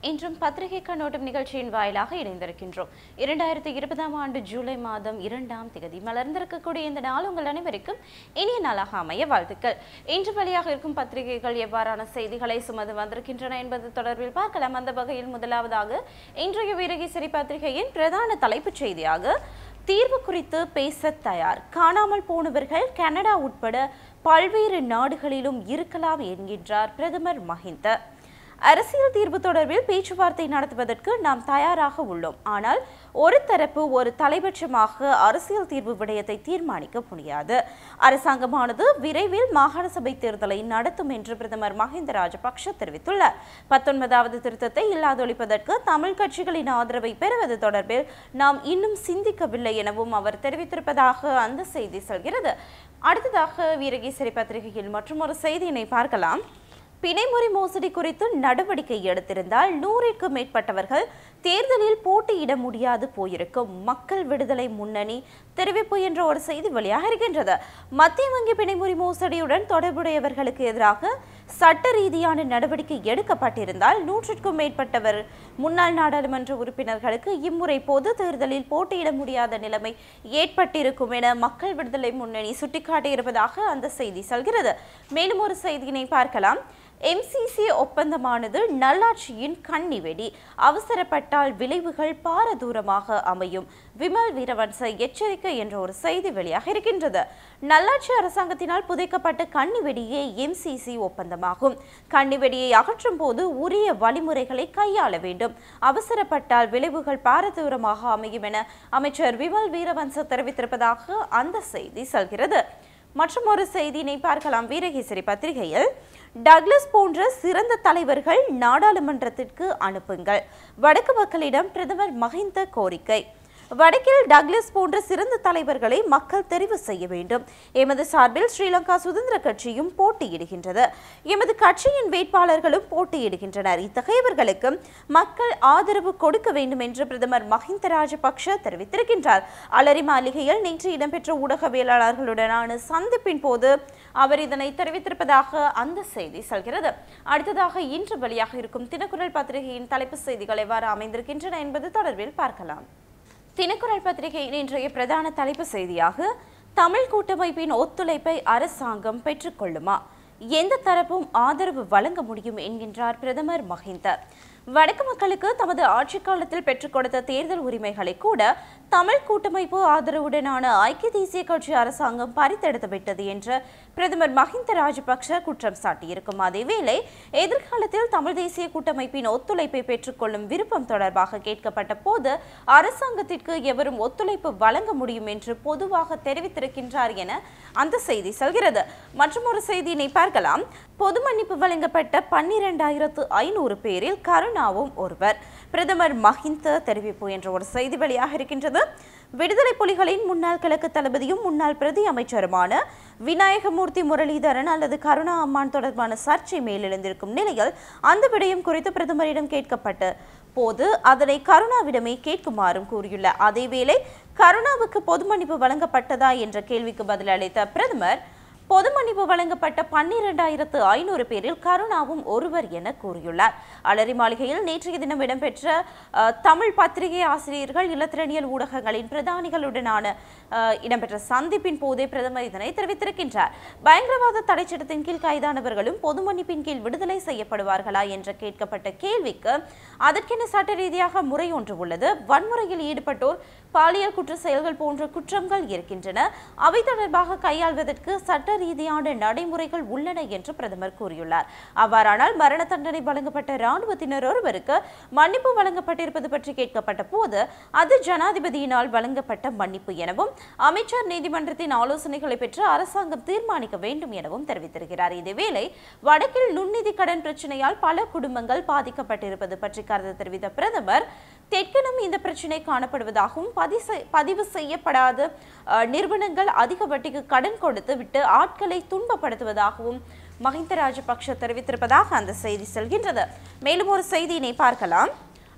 இன்றும் பத்திரிகை கண்ணோட்டம் நிகழ்ச்சியின் வாயிலாக இணைந்திருக்கின்றோம் இரண்டாயிரத்தி இருபதாம் ஆண்டு ஜூலை மாதம் இரண்டாம் தேதி மலர்ந்திருக்கக்கூடிய இந்த நாள் உங்கள் அனைவருக்கும் இனிய நாளாக அமைய வாழ்த்துக்கள் இன்று வெளியாக இருக்கும் பத்திரிகைகள் எவ்வாறான செய்திகளை சுமந்து வந்திருக்கின்றன என்பது தொடர்பில் பார்க்கலாம் அந்த வகையில் முதலாவதாக இன்றைய வீரகேசரி பத்திரிகையின் பிரதான தலைப்புச் செய்தியாக தீர்வு குறித்து பேச தயார் காணாமல் போனவர்கள் கனடா உட்பட பல்வேறு நாடுகளிலும் இருக்கலாம் என்கின்றார் பிரதமர் மஹிந்த அரசியல் தீர்வு தொடர்பில் பேச்சுவார்த்தை நடத்துவதற்கு நாம் தயாராக உள்ளோம் ஆனால் ஒரு தரப்பு ஒரு தலைபட்சமாக அரசியல் தீர்வு விடயத்தை தீர்மானிக்க முடியாது அரசாங்கமானது விரைவில் மாகாண சபை தேர்தலை நடத்தும் என்று பிரதமர் மஹிந்த ராஜபக்ஷ தெரிவித்துள்ளார் பத்தொன்பதாவது திருத்தத்தை இல்லாதொழிப்பதற்கு தமிழ் கட்சிகளின் ஆதரவை பெறுவது தொடர்பில் நாம் இன்னும் சிந்திக்கவில்லை எனவும் அவர் தெரிவித்திருப்பதாக அந்த செய்தி சொல்கிறது அடுத்ததாக வீரகேசரி பத்திரிகையில் மற்றும் ஒரு செய்தியினை பார்க்கலாம் பிணைமுறை மோசடி குறித்து நடவடிக்கை எடுத்திருந்தால் நூறிற்கு மேற்பட்டவர்கள் தேர்தலில் போட்டியிட முடியாது போயிருக்கும் மக்கள் விடுதலை முன்னணி தெரிவிப்பு என்ற ஒரு செய்தி வெளியாக இருக்கின்றது மத்திய வங்கி பிணைமுறை மோசடியுடன் தொடர்புடையவர்களுக்கு எதிராக சட்ட ரீதியான நடவடிக்கை எடுக்கப்பட்டிருந்தால் நூற்றுக்கும் மேற்பட்டவர் முன்னாள் நாடாளுமன்ற உறுப்பினர்களுக்கு இம்முறை பொது தேர்தலில் போட்டியிட முடியாத நிலைமை ஏற்பட்டிருக்கும் என மக்கள் விடுதலை முன்னணி சுட்டிக்காட்டியிருப்பதாக அந்த செய்தி சொல்கிறது மேலும் ஒரு செய்தியினை பார்க்கலாம் எம்சிசி ஒப்பந்தமானது நல்லாட்சியின் கண்ணிவெடி அவசரப்பட்டால் விளைவுகள் பாரதூரமாக அமையும் விமல் வீரவன்ச எச்சரிக்கை என்ற ஒரு செய்தி வெளியாக இருக்கின்றது நல்லாட்சி அரசாங்கத்தினால் புதைக்கப்பட்ட கண்ணிவெடியே எம்சிசி ஒப்பந்தமாகும் கண்ணிவெடியை அகற்றும் போது உரிய வழிமுறைகளை கையாள வேண்டும் அவசரப்பட்டால் விளைவுகள் பாரதூரமாக அமையும் என அமைச்சர் விமல் வீரவன்ச தெரிவித்திருப்பதாக அந்த செய்தி சொல்கிறது மற்றும் ஒரு செய்தியினை பார்க்கலாம் வீரகேசரி பத்திரிகையில் டக்ளஸ் போன்ற சிறந்த தலைவர்கள் நாடாளுமன்றத்திற்கு அனுப்புங்கள் வடக்கு மக்களிடம் பிரதமர் மஹிந்த கோரிக்கை வடக்கில் டக்ளஸ் போன்ற சிறந்த தலைவர்களை மக்கள் தெரிவு செய்ய வேண்டும் எமது சார்பில் ஸ்ரீலங்கா சுதந்திர கட்சியும் போட்டியிடுகின்றது எமது கட்சியின் வேட்பாளர்களும் போட்டியிடுகின்றனர் இத்தகையவர்களுக்கு மக்கள் ஆதரவு கொடுக்க வேண்டும் என்று பிரதமர் மஹிந்த ராஜபக்ஷ தெரிவித்திருக்கின்றார் அலரி மாளிகையில் நேற்று இடம்பெற்ற ஊடகவியலாளர்களுடனான சந்திப்பின் போது அவர் இதனை தெரிவித்திருப்பதாக அந்த செய்தி சொல்கிறது அடுத்ததாக இன்று வெளியாக இருக்கும் தினக்குரல் பத்திரிகையின் தலைப்பு செய்திகள் எவ்வாறு அமைந்திருக்கின்றன என்பது தொடர்பில் பார்க்கலாம் தினக்குரல் பத்திரிகையின் இன்றைய பிரதான தலைப்பு செய்தியாக தமிழ் கூட்டமைப்பின் ஒத்துழைப்பை அரசாங்கம் பெற்றுக்கொள்ளுமா எந்த தரப்பும் ஆதரவு வழங்க முடியும் என்கின்றார் பிரதமர் மஹிந்த வடக்கு மக்களுக்கு தமது ஆட்சி காலத்தில் பெற்றுக் கொடுத்த தேர்தல் உரிமைகளை கூட தமிழ் கூட்டமைப்பு ஆதரவுடனான ஐக்கிய தேசிய கட்சி அரசாங்கம் பறித்தெடுத்து விட்டது என்று பிரதமர் மஹிந்த ராஜபக்ஷ குற்றம் சாட்டியிருக்கும் அதேவேளை எதிர்காலத்தில் தமிழ் தேசிய கூட்டமைப்பின் ஒத்துழைப்பை பெற்றுக்கொள்ளும் விருப்பம் தொடர்பாக கேட்கப்பட்ட போது அரசாங்கத்திற்கு எவரும் ஒத்துழைப்பு வழங்க முடியும் என்று பொதுவாக தெரிவித்திருக்கின்றார் என அந்த செய்தி சொல்கிறது மற்றும் ஒரு செய்தியினை பார்க்கலாம் பொது மன்னிப்பு வழங்கப்பட்ட பன்னிரெண்டாயிரத்து ஐநூறு பேரில் கருணாவும் ஒருவர் பிரதமர் மஹிந்த தெரிவிப்பு என்ற ஒரு செய்தி வெளியாக இருக்கின்றது விடுதலை புலிகளின் முன்னாள் கிழக்கு தளபதியும் முன்னாள் பிரதி அமைச்சருமான விநாயகமூர்த்தி முரளிதரன் அல்லது கருணா அம்மான் தொடர்பான சர்ச்சை மேலெழுந்திருக்கும் நிலையில் அந்த விடயம் குறித்து பிரதமரிடம் கேட்கப்பட்ட போது அதனை கருணாவிடமே கேட்குமாறும் கூறியுள்ள அதேவேளை கருணாவுக்கு பொது மன்னிப்பு வழங்கப்பட்டதா என்ற கேள்விக்கு பதிலளித்த பிரதமர் பொது மன்னிப்பு வழங்கப்பட்ட பன்னிரெண்டாயிரத்து ஐநூறு பேரில் கருணாவும் ஒருவர் என கூறியுள்ளார் அலரி மாளிகையில் நேற்றைய தினம் இடம்பெற்ற அஹ், தமிழ் பத்திரிகை ஆசிரியர்கள் இலத்திரனியல் ஊடகங்களின் பிரதானிகளுடனான அஹ், இடம்பெற்ற சந்திப்பின் போதே பிரதமர் இதனை தெரிவித்திருக்கின்றார் பயங்கரவாத தடை சட்டத்தின் கீழ் கைதானவர்களும் பொது மன்னிப்பின் கீழ் விடுதலை செய்யப்படுவார்களா என்று கேட்கப்பட்ட கேள்விக்கு அதற்கென சட்ட ரீதியாக முறை ஒன்று உள்ளது வன்முறையில் ஈடுபட்டோர் பாலியல் குற்ற செயல்கள் போன்ற குற்றங்கள் இருக்கின்றன அவை தொடர்பாக கையாள்வதற்கு சட்ட ரீதியான நடைமுறைகள் உள்ளன என்று பிரதமர் கூறியுள்ளார் அவ்வாறானால் மரண தண்டனை வழங்கப்பட்ட இராணுவத்தினர் ஒருவருக்கு மன்னிப்பு வழங்கப்பட்டிருப்பது பற்றி கேட்கப்பட்ட போது அது ஜனாதிபதியினால் வழங்கப்பட்ட மன்னிப்பு எனவும் அமைச்சர் நீதிமன்றத்தின் ஆலோசனைகளை பெற்று அரசாங்கம் தீர்மானிக்க வேண்டும் எனவும் தெரிவித்திருக்கிறார் இதேவேளை வடக்கில் நுண்ணிதி கடன் பிரச்சனையால் பல குடும்பங்கள் பாதிக்கப்பட்டிருப்பது பற்றி கருத்து தெரிவித்த பிரதமர் தெற்கிலும் இந்த பிரச்சினை காணப்படுவதாகவும் பதி செய்- பதிவு செய்யப்படாத அஹ், நிறுவனங்கள் அதிக வட்டிக்கு கடன் கொடுத்து விட்டு ஆட்களை துன்பப்படுத்துவதாகவும் மஹிந்த ராஜபக்ஷ தெரிவித்திருப்பதாக அந்த செய்தி சொல்கின்றது மேலும் ஒரு செய்தியினை பார்க்கலாம்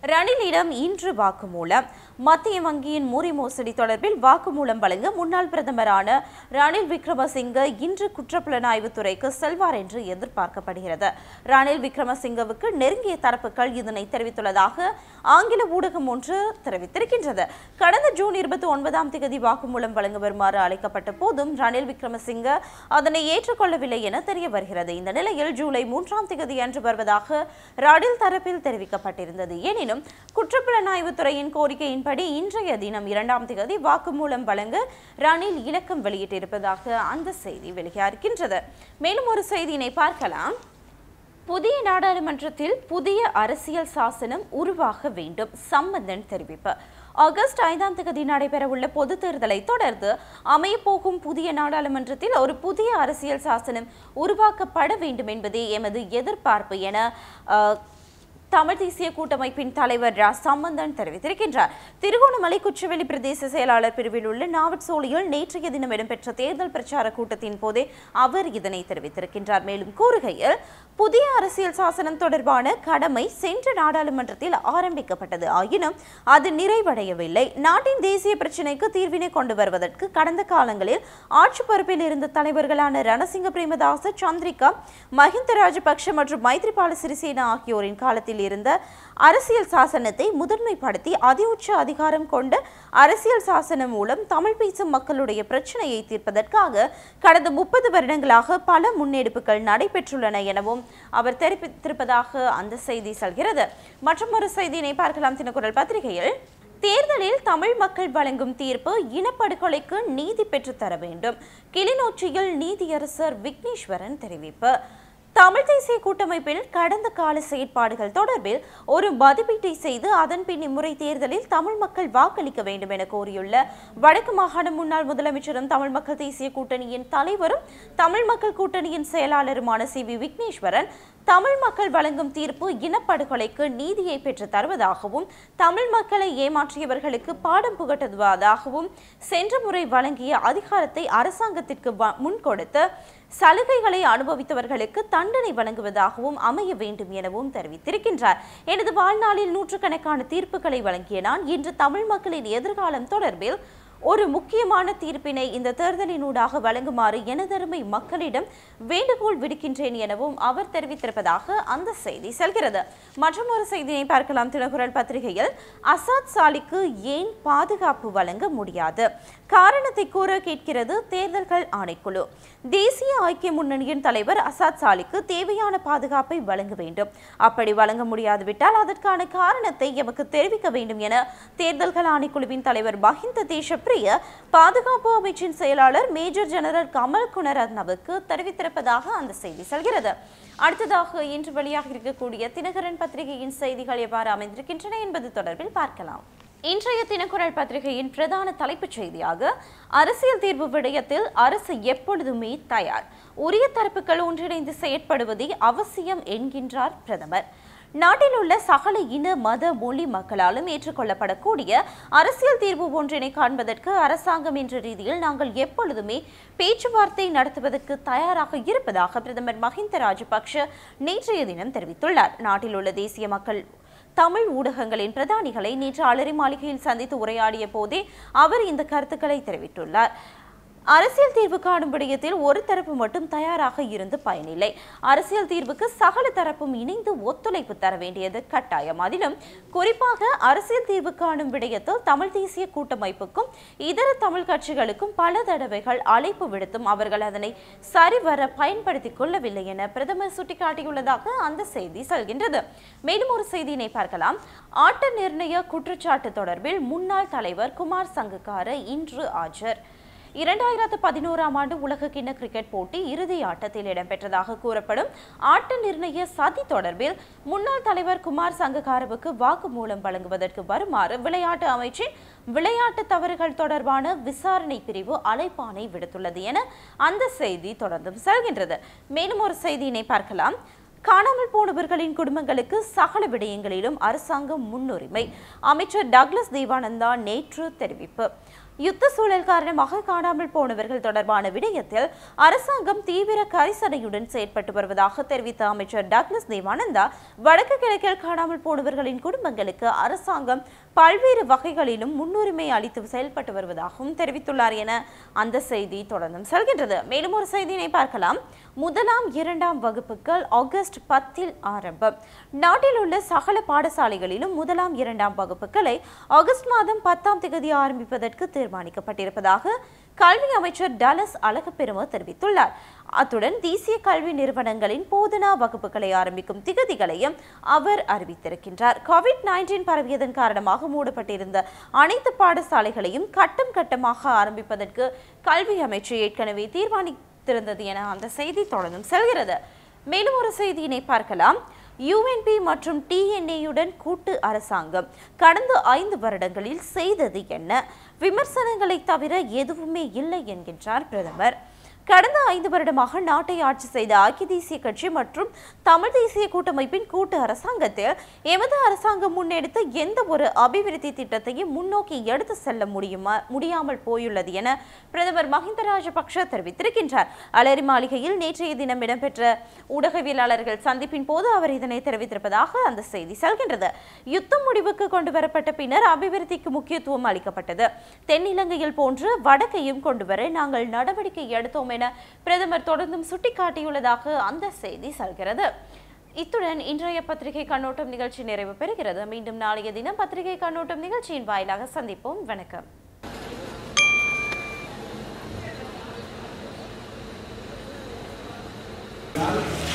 ரணிலிடம் இன்று வாக்குமூலம் மத்திய வங்கியின் மூரி மோசடி தொடர்பில் வாக்குமூலம் வழங்க முன்னாள் பிரதமரான ரணில் விக்ரமசிங்க இன்று குற்றப்புலனாய்வுத் துறைக்கு செல்வார் என்று எதிர்பார்க்கப்படுகிறது ரணில் விக்ரமசிங்கவுக்கு நெருங்கிய தரப்புகள் இதனை தெரிவித்துள்ளதாக ஆங்கில ஊடகம் ஒன்று தெரிவித்திருக்கின்றது கடந்த ஜூன் இருபத்தி ஒன்பதாம் தேதி வாக்குமூலம் வழங்க வருமாறு அழைக்கப்பட்ட போதும் ரணில் விக்ரமசிங்க அதனை ஏற்றுக்கொள்ளவில்லை என தெரிய வருகிறது இந்த நிலையில் ஜூலை மூன்றாம் தேதி அன்று வருவதாக ரணில் தரப்பில் தெரிவிக்கப்பட்டிருந்தது எனினும் குற்றப்புலனாய்வுத் துறையின் கோரிக்கையின்படி இன்றைய தினம் இரண்டாம் தேதி வாக்குமூலம் வழங்க ரணில் இலக்கம் வெளியிட்டிருப்பதாக அந்த செய்தி வெளியாகின்றது மேலும் ஒரு செய்தியினை பார்க்கலாம் புதிய நாடாளுமன்றத்தில் புதிய அரசியல் சாசனம் உருவாக வேண்டும் சம்பந்தன் தெரிவிப்பு ஆகஸ்ட் ஐந்தாம் தேதி நடைபெறவுள்ள பொது தேர்தலை தொடர்ந்து அமையப்போகும் புதிய நாடாளுமன்றத்தில் ஒரு புதிய அரசியல் சாசனம் உருவாக்கப்பட வேண்டும் என்பதே எமது எதிர்பார்ப்பு என அஹ், தமிழ் தேசிய கூட்டமைப்பின் தலைவர் ரா சம்பந்தன் தெரிவித்திருக்கின்றார் திருகோணமலை குச்சவெளி பிரதேச செயலாளர் பிரிவில் உள்ள நாவட்சோலியில் நேற்றைய தினம் இடம்பெற்ற தேர்தல் பிரச்சார கூட்டத்தின் போதே அவர் இதனை தெரிவித்திருக்கின்றார் மேலும் கூறுகையில் புதிய அரசியல் சாசனம் தொடர்பான கடமை சென்ற நாடாளுமன்றத்தில் ஆரம்பிக்கப்பட்டது ஆயினும் அது நிறைவடையவில்லை நாட்டின் தேசிய பிரச்சினைக்கு தீர்வினை கொண்டு வருவதற்கு கடந்த காலங்களில் ஆட்சி பொறுப்பில் இருந்த தலைவர்களான ரணசிங்க பிரேமதாச சந்திரிகா மஹிந்த ராஜபக்ஷ மற்றும் மைத்ரிபால சிறிசேனா ஆகியோரின் காலத்தில் இருந்த அரசியல் சாசனத்தை முதன்மைப்படுத்தி அதிஉச்ச அதிகாரம் கொண்ட அரசியல் சாசனம் மூலம் தமிழ் பேசும் மக்களுடைய பிரச்சனையை தீர்ப்பதற்காக கடந்த முப்பது வருடங்களாக பல முன்னெடுப்புகள் நடைபெற்றுள்ளன எனவும் அவர் தெரிவித்திருப்பதாக அந்த செய்தி சொல்கிறது மற்றும் ஒரு செய்தியினை பார்க்கலாம் தினக்குரல் பத்திரிகையில் தேர்தலில் தமிழ் மக்கள் வழங்கும் தீர்ப்பு இனப்படுகொலைக்கு நீதி பெற்றுத் தர வேண்டும் கிளிநொச்சியில் நீதியரசர் விக்னேஸ்வரன் தெரிவிப்பு தமிழ் தேசிய கூட்டமைப்பில் கடந்த கால செயற்பாடுகள் தொடர்பில் ஒரு மதிப்பீட்டை செய்து அதன் பின் இம்முறை தேர்தலில் தமிழ் மக்கள் வாக்களிக்க வேண்டும் என கோரியுள்ள வடக்கு மாகாண முன்னாள் முதலமைச்சரும் தமிழ் மக்கள் தேசிய கூட்டணியின் தலைவரும் தமிழ் மக்கள் கூட்டணியின் செயலாளருமான சி வி விக்னேஸ்வரன் தமிழ் மக்கள் வழங்கும் தீர்ப்பு இனப்படுகொலைக்கு நீதியை பெற்று தருவதாகவும் தமிழ் மக்களை ஏமாற்றியவர்களுக்கு பாடம் புகட்டுவதாகவும் சென்ற முறை வழங்கிய அதிகாரத்தை அரசாங்கத்திற்கு வ- முன்கொடுத்து சலுகைகளை அனுபவித்தவர்களுக்கு தண்டனை வழங்குவதாகவும் அமைய வேண்டும் எனவும் தெரிவித்திருக்கின்றார் எனது வாழ்நாளில் நூற்றுக்கணக்கான தீர்ப்புகளை வழங்கிய நான் இன்று தமிழ் மக்களின் எதிர்காலம் தொடர்பில் ஒரு முக்கியமான தீர்ப்பினை இந்த தேர்தலினூடாக வழங்குமாறு எனதருமை மக்களிடம் வேண்டுகோள் விடுக்கின்றேன் எனவும் அவர் தெரிவித்திருப்பதாக அந்த செய்தி செல்கிறது மற்றும் ஒரு செய்தியை பார்க்கலாம் தினகுரல் பத்திரிகையில் அசாத் சாலிக்கு ஏன் பாதுகாப்பு வழங்க முடியாது காரணத்தை கூற கேட்கிறது தேர்தல்கள் ஆணைக்குழு தேசிய ஐக்கிய முன்னணியின் தலைவர் அசாத் சாலிக்கு தேவையான பாதுகாப்பை வழங்க வேண்டும் அப்படி வழங்க முடியாது விட்டால் அதற்கான காரணத்தை எமக்கு தெரிவிக்க வேண்டும் என தேர்தல்கள் ஆணைக்குழுவின் தலைவர் மஹிந்த தேசப்பிரிய பாதுகாப்பு அமைச்சின் செயலாளர் மேஜர் ஜெனரல் கமல் குணரத்னவுக்கு தெரிவித்திருப்பதாக அந்த செய்தி சொல்கிறது அடுத்ததாக இன்று வெளியாக இருக்கக்கூடிய தினகரன் பத்திரிகையின் செய்திகள் எவ்வாறு அமைந்திருக்கின்றன என்பது தொடர்பில் பார்க்கலாம் இன்றைய தினக்குரல் பத்திரிகையின் பிரதான தலைப்புச் செய்தியாக அரசியல் தீர்வு விடயத்தில் அரசு எப்பொழுதுமே தயார் உரிய தரப்புகள் ஒன்றிணைந்து செயற்படுவதே அவசியம் என்கின்றார் பிரதமர் நாட்டில் உள்ள சகல இன மத மொழி மக்களாலும் ஏற்றுக்கொள்ளப்படக்கூடிய அரசியல் தீர்வு ஒன்றினை காண்பதற்கு அரசாங்கம் என்ற ரீதியில் நாங்கள் எப்பொழுதுமே பேச்சுவார்த்தை நடத்துவதற்கு தயாராக இருப்பதாக பிரதமர் மஹிந்த ராஜபக்ஷ நேற்றைய தினம் தெரிவித்துள்ளார் நாட்டில் உள்ள தேசிய மக்கள் தமிழ் ஊடகங்களின் பிரதானிகளை நேற்று அலரி மாளிகையில் சந்தித்து உரையாடிய போதே அவர் இந்த கருத்துக்களை தெரிவித்துள்ளார் அரசியல் தீர்வு காணும் விடயத்தில் ஒரு தரப்பு மட்டும் தயாராக இருந்து பயனில்லை அரசியல் தீர்வுக்கு சகல தரப்பும் இணைந்து ஒத்துழைப்பு தர வேண்டியது கட்டாயம் அதிலும் குறிப்பாக அரசியல் தீர்வு காணும் விடயத்தில் தமிழ் தேசிய கூட்டமைப்புக்கும் இதர தமிழ் கட்சிகளுக்கும் பல தடவைகள் அழைப்பு விடுத்தும் அவர்கள் அதனை சரிவர பயன்படுத்திக் கொள்ளவில்லை என பிரதமர் சுட்டிக்காட்டியுள்ளதாக அந்த செய்தி சொல்கின்றது மேலும் ஒரு செய்தியினை பார்க்கலாம் ஆட்ட நிர்ணய குற்றச்சாட்டு தொடர்பில் முன்னாள் தலைவர் குமார் சங்கக்கார இன்று ஆஜர் இரண்டாயிரத்து பதினோராம் ஆண்டு உலக கிண்ண கிரிக்கெட் போட்டி இறுதி ஆட்டத்தில் இடம்பெற்றதாக கூறப்படும் ஆட்ட நிர்ணய சதி தொடர்பில் முன்னாள் தலைவர் குமார் சங்ககாரவுக்கு வாக்குமூலம் வழங்குவதற்கு வருமாறு விளையாட்டு அமைச்சின் விளையாட்டு தவறுகள் தொடர்பான விசாரணை பிரிவு அழைப்பாணை விடுத்துள்ளது என அந்த செய்தி தொடர்ந்தும் செல்கின்றது மேலும் ஒரு செய்தியினை பார்க்கலாம் காணாமல் போனவர்களின் குடும்பங்களுக்கு சகல விடயங்களிலும் அரசாங்கம் முன்னுரிமை அமைச்சர் டக்ளஸ் தேவானந்தா நேற்று தெரிவிப்பு யுத்த சூழல் காரணமாக காணாமல் போனவர்கள் தொடர்பான விடயத்தில் அரசாங்கம் தீவிர கரிசனையுடன் செயற்பட்டு வருவதாக தெரிவித்த அமைச்சர் டக்ளஸ் தேவானந்தா வடக்கு கிழக்கில் காணாமல் போனவர்களின் குடும்பங்களுக்கு அரசாங்கம் பல்வேறு வகைகளிலும் முன்னுரிமை அளித்து செயல்பட்டு வருவதாகவும் தெரிவித்துள்ளார் என அந்த செய்தி தொடர்ந்தும் செல்கின்றது மேலும் ஒரு செய்தியினை பார்க்கலாம் முதலாம் இரண்டாம் வகுப்புகள் ஆகஸ்ட் பத்தில் ஆரம்பம் நாட்டில் உள்ள சகல பாடசாலைகளிலும் முதலாம் இரண்டாம் வகுப்புகளை ஆகஸ்ட் மாதம் பத்தாம் தேதி ஆரம்பிப்பதற்கு தீர்மானிக்கப்பட்டிருப்பதாக கல்வி அமைச்சர் டலஸ் அழகப்பெரும தெரிவித்துள்ளார் அத்துடன் தேசிய கல்வி நிறுவனங்களின் போதனா வகுப்புகளை ஆரம்பிக்கும் திகதிகளையும் அவர் அறிவித்திருக்கின்றார் கோவிட் நைன்டீன் பரவியதன் காரணமாக மூடப்பட்டிருந்த அனைத்து பாடசாலைகளையும் கட்டம் கட்டமாக ஆரம்பிப்பதற்கு கல்வி அமைச்சு ஏற்கனவே தீர்மானித்திருந்தது என அந்த செய்தி தொடர்ந்தும் செல்கிறது மேலும் ஒரு செய்தியினை பார்க்கலாம் யுஎன்பி மற்றும் டிஎன்ஏயுடன் கூட்டு அரசாங்கம் கடந்த ஐந்து வருடங்களில் செய்தது என்ன விமர்சனங்களை தவிர எதுவுமே இல்லை என்கின்றார் பிரதமர் கடந்த ஐந்து வருடமாக நாட்டை ஆட்சி செய்த ஐக்கிய தேசிய கட்சி மற்றும் தமிழ் தேசிய கூட்டமைப்பின் கூட்டு அரசாங்கத்தில் எமது அரசாங்கம் முன்னெடுத்த எந்த ஒரு அபிவிருத்தி திட்டத்தையும் முன்னோக்கி எடுத்து செல்ல முடியுமா முடியாமல் போயுள்ளது என பிரதமர் மஹிந்த ராஜபக்ஷ தெரிவித்திருக்கின்றார் அலரி மாளிகையில் நேற்றைய தினம் இடம்பெற்ற ஊடகவியலாளர்கள் சந்திப்பின் போது அவர் இதனை தெரிவித்திருப்பதாக அந்த செய்தி செல்கின்றது யுத்தம் முடிவுக்கு கொண்டு வரப்பட்ட பின்னர் அபிவிருத்திக்கு முக்கியத்துவம் அளிக்கப்பட்டது தென்னிலங்கையில் போன்று வடக்கையும் கொண்டு வர நாங்கள் நடவடிக்கை எடுத்தோம் என பிரதமர் தொடர்ந்தும் சுட்டிக்காட்டியுள்ளதாக அந்த செய்தி செல்கிறது இத்துடன் இன்றைய பத்திரிகை கண்ணோட்டம் நிகழ்ச்சி நிறைவு பெறுகிறது மீண்டும் நாளைய தினம் பத்திரிகை கண்ணோட்டம் நிகழ்ச்சியின் வாயிலாக சந்திப்போம் வணக்கம்